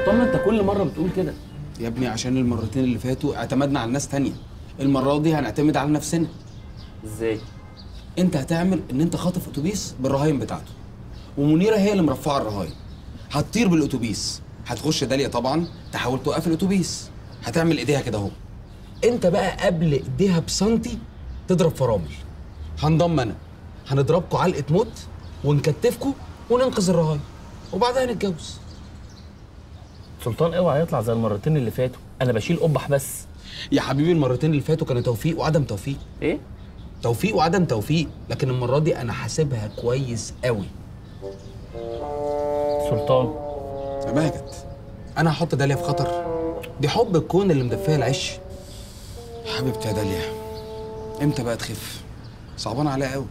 سلطان ما انت كل مره بتقول كده يا ابني عشان المرتين اللي فاتوا اعتمدنا على ناس تانية المرة دي هنعتمد على نفسنا ازاي انت هتعمل ان انت خاطف اتوبيس بالرهاين بتاعته ومنيره هي اللي مرفعه الرهاين هتطير بالاتوبيس هتخش داليا طبعا تحاول توقف الاتوبيس هتعمل ايديها كده اهو انت بقى قبل ايديها بسنتي تضرب فرامل هنضم انا هنضربكوا علقه موت ونكتفكوا وننقذ الرهاين وبعدها نتجوز سلطان اوعى يطلع زي المرتين اللي فاتوا انا بشيل قبح بس يا حبيبي المرتين اللي فاتوا كانوا توفيق وعدم توفيق ايه توفيق وعدم توفيق لكن المره دي انا حاسبها كويس قوي سلطان يا ماجد انا هحط داليا في خطر دي حب الكون اللي مدفيه العش حبيبتي يا داليا امتى بقى تخف صعبان عليا قوي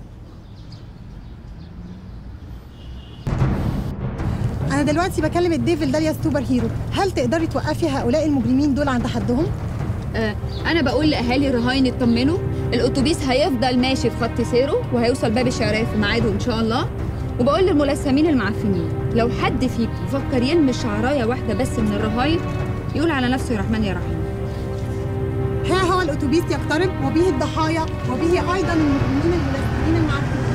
انا دلوقتي بكلم الديفل داليا سوبر هيرو هل تقدري توقفي هؤلاء المجرمين دول عند حدهم آه انا بقول لاهالي الرهاين اطمنوا الاتوبيس هيفضل ماشي في خط سيره وهيوصل باب الشعريه في ميعاده ان شاء الله وبقول للملثمين المعفنين لو حد فيكم فكر يلمس شعرايه واحده بس من الرهاين يقول على نفسه يا رحمن يا رحيم ها هو الاتوبيس يقترب وبه الضحايا وبه ايضا المجرمين الملثمين المعفنين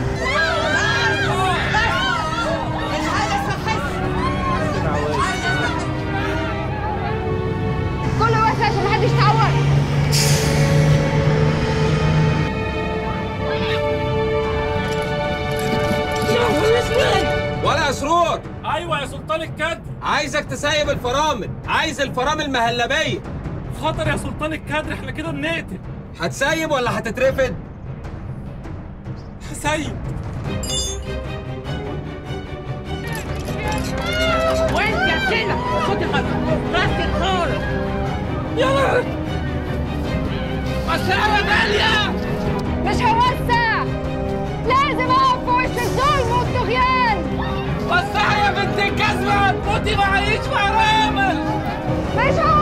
كله واقف عشان محدش يتعور ولا يا سرور ايوه يا سلطان الكدر عايزك تسيب الفرامل عايز الفرامل مهلبيه خطر يا سلطان الكدر احنا كده بنقتل هتسيب ولا هتترفد سيد وانت يا سيدة خدي خطوة راسك خالص يلا مساوي يا داليا مش هوسع لازم اقف في وش الظلم والطغيان وسعي يا بنت الجزمة هتموتي معيش فرامل مش هوسع